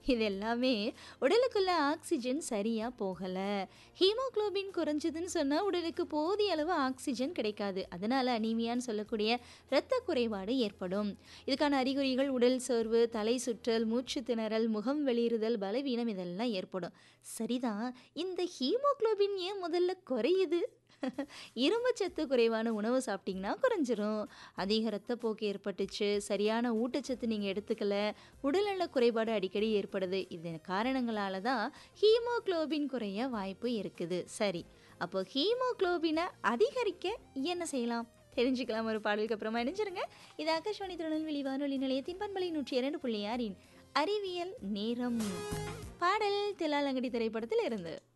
இது எல்லாமே உடலுக்குள்ள ஆக்சிஜன் சரியா போகல. ஹீமோகுளோபின் குறைஞ்சதுன்னு சொன்னா உடலுக்கு போதிய அளவு ஆக்சிஜன் கிடைக்காது. அதனால அனீமியான்னு சொல்லக்கூடிய இரத்த குறைபாடு ஏற்படும். இதுக்கான அறிகுறிகள் உடல் சோர்வு, தலை சுற்றல், மூச்சு திணறல், முகம் வெளிறுதல், பலவீனம் இதெல்லாம் ஏற்படும். சரிதான். இந்த ஹீமோகுளோபின் ஏன் முதல்ல குறையுது? இரும்புச்சத்து குறைவான உணவு சாப்பிட்டீங்கன்னா குறைஞ்சிரும். அதிக இரத்தப்போக்கு ஏற்பட்டுச்சு, சரியான ஊட்டச்சத்து நீங்க எடுத்துக்கல, உடல்நல குறைபாடு அடிக்கடி ஏற்படுது. இந்த காரணங்களால தான் ஹீமோகுளோபின் குறைய வாய்ப்பு இருக்குது. சரி. அப்போ ஹீமோகுளோபின அதிகரிக்க என்ன செய்யலாம்? தெரிஞ்சுக்கலாம் ஒரு பாடலுக்கு அப்புறமா இணைஞ்சிருங்க. இது ஆகாஷ்வாணி திருநெல்வேலி வானொலி நிலையத்தின் பண்பலை 102.6 இன் அறிவியல் நேரம். பாடல் தில்லாலங்கடி திரைப்படத்தில் இருந்து.